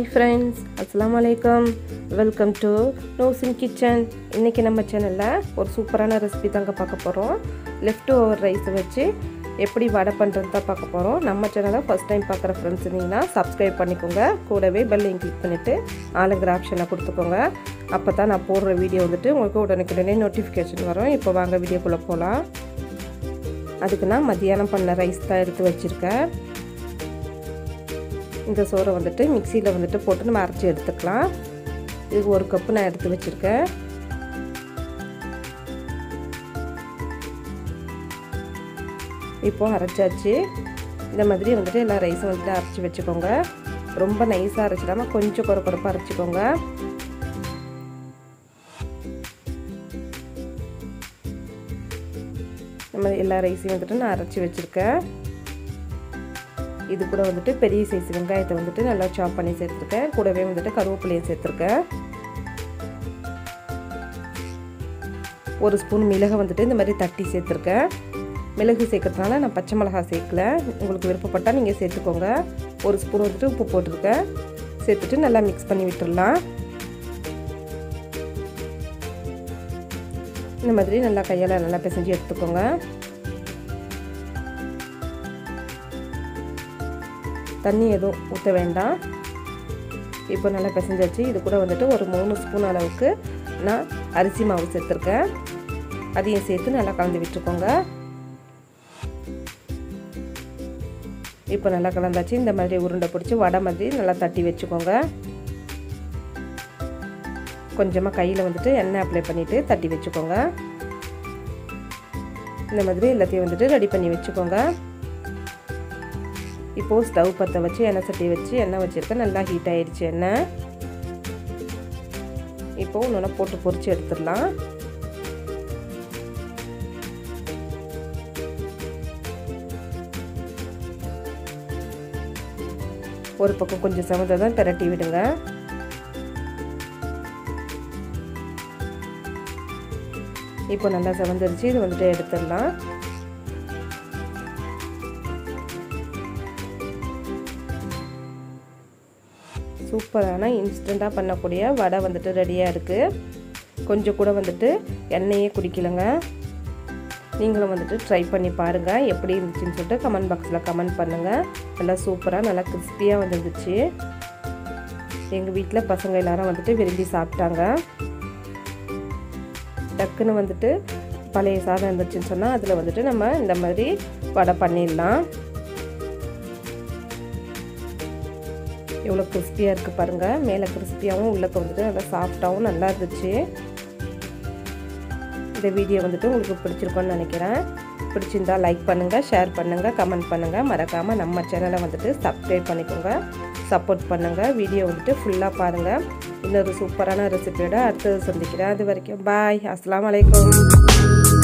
hi friends அஸ்லாம் வலைக்கம் welcome to நோசின் kitchen இன்றைக்கி நம்ம சேனலில் ஒரு சூப்பரான ரெசிபி தாங்க பார்க்க போகிறோம் லெஃப்ட் ஓவர் ரைஸை வச்சு எப்படி வடை பண்ணுறது தான் பார்க்க போகிறோம் நம்ம சேனலை ஃபஸ்ட் டைம் பார்க்குற ஃப்ரெண்ட்ஸ் இருந்தீங்கன்னா சப்ஸ்கிரைப் பண்ணிக்கோங்க கூடவே பெல்லையும் கிளிக் பண்ணிவிட்டு ஆளுங்கிற ஆப்ஷனை கொடுத்துக்கோங்க அப்போ தான் நான் போடுற வீடியோ வந்துட்டு உங்களுக்கு உடனுக்குடனே நோட்டிஃபிகேஷன் வரும் இப்போ வாங்க வீடியோக்குள்ளே போகலாம் அதுக்கு நான் மத்தியானம் பண்ண ரைஸ் தான் எடுத்து வச்சுருக்கேன் இந்த சோறை வந்துட்டு மிக்சியில் வந்துட்டு போட்டு நம்ம அரைச்சி எடுத்துக்கலாம் இது ஒரு கப்பு நான் எடுத்து வச்சுருக்கேன் இப்போ அரைச்சாச்சு இந்த மாதிரி வந்துட்டு எல்லா ரைஸும் வந்துட்டு அரைச்சி வச்சுக்கோங்க ரொம்ப நைஸாக அரைச்சிடாமல் கொஞ்சம் குறை குறைப்பாக அரைச்சிக்கோங்க நம்ம எல்லா ரைஸையும் வந்துட்டு நான் அரைச்சி வச்சுருக்கேன் இது கூட வந்துட்டு பெரிய சைஸ் வெங்காயத்தை வந்துட்டு நல்லா சாப் பண்ணி சேர்த்துருக்கேன் கூடவே வந்துட்டு கருவேப்பிலையும் சேர்த்துருக்கேன் ஒரு ஸ்பூன் மிளகை வந்துட்டு இந்த மாதிரி தட்டி சேர்த்துருக்கேன் மிளகு சேர்க்கறதுனால நான் பச்சை மிளகாய் சேர்க்கல உங்களுக்கு விருப்பப்பட்டால் நீங்கள் சேர்த்துக்கோங்க ஒரு ஸ்பூன் வந்துட்டு உப்பு போட்டிருக்கேன் சேர்த்துட்டு நல்லா மிக்ஸ் பண்ணி விட்டுடலாம் இந்த மாதிரி நல்லா கையால் நல்லா பிசைஞ்சு எடுத்துக்கோங்க தண்ணி எதுவும் ஊற்ற வேண்டாம் இப்போ நல்லா பிசைஞ்சாச்சு இது கூட வந்துட்டு ஒரு மூணு ஸ்பூன் அளவுக்கு நான் அரிசி மாவு சேர்த்துருக்கேன் அதையும் சேர்த்து நல்லா கலந்து விட்டுருக்கோங்க இப்போ நல்லா கலந்தாச்சு இந்த மாதிரி உருண்டை பிடிச்சி வடை மாதிரி நல்லா தட்டி வச்சுக்கோங்க கொஞ்சமாக கையில் வந்துட்டு எண்ணெய் அப்ளை பண்ணிவிட்டு தட்டி வச்சுக்கோங்க இந்த மாதிரி எல்லாத்தையும் வந்துட்டு ரெடி பண்ணி வச்சுக்கோங்க இப்போது ஸ்டவ் பற்ற வச்சு எண்ணெய் சட்டி வச்சு எண்ணெய் வச்சுருக்கேன் நல்லா ஹீட் ஆகிடுச்சு எண்ணெய் இப்போது ஒன்று போட்டு பொரிச்சு எடுத்துடலாம் ஒரு பக்கம் கொஞ்சம் சமத்தை தான் திரட்டி விடுங்க இப்போ நல்லா செவந்துருச்சு இது வந்துட்டு எடுத்துடலாம் சூப்பரான இன்ஸ்டண்ட்டாக பண்ணக்கூடிய வடை வந்துட்டு ரெடியாக இருக்குது கொஞ்சம் கூட வந்துட்டு எண்ணெயே குடிக்கலைங்க நீங்களும் வந்துட்டு ட்ரை பண்ணி பாருங்கள் எப்படி இருந்துச்சுன்னு சொல்லிட்டு கமெண்ட் பாக்ஸில் கமெண்ட் பண்ணுங்கள் நல்லா சூப்பராக நல்லா கிறிஸ்பியாக வந்துருந்துச்சு எங்கள் வீட்டில் பசங்க எல்லாரும் வந்துட்டு விரும்பி சாப்பிட்டாங்க டக்குன்னு வந்துட்டு பழைய சாதம் இருந்துச்சுன்னு சொன்னால் அதில் வந்துட்டு நம்ம இந்த மாதிரி வடை பண்ணிடலாம் எவ்வளோ கிறிஸ்பியாக இருக்குது பாருங்கள் மேலே கிறிஸ்பியாகவும் உள்ளக்க வந்துட்டு நல்லா சாஃப்டாகவும் நல்லா இருந்துச்சு இந்த வீடியோ வந்துட்டு உங்களுக்கு பிடிச்சிருக்கோன்னு நினைக்கிறேன் பிடிச்சிருந்தா லைக் பண்ணுங்கள் ஷேர் பண்ணுங்கள் கமெண்ட் பண்ணுங்கள் மறக்காமல் நம்ம சேனலை வந்துட்டு சப்ஸ்கிரைப் பண்ணிக்கோங்க சப்போர்ட் பண்ணுங்கள் வீடியோ வந்துட்டு ஃபுல்லாக பாருங்கள் இன்னொரு சூப்பரான ரெசிபியோட அடுத்தது சந்திக்கிறேன் அது வரைக்கும் பாய் அஸ்லாம் வலைக்கம்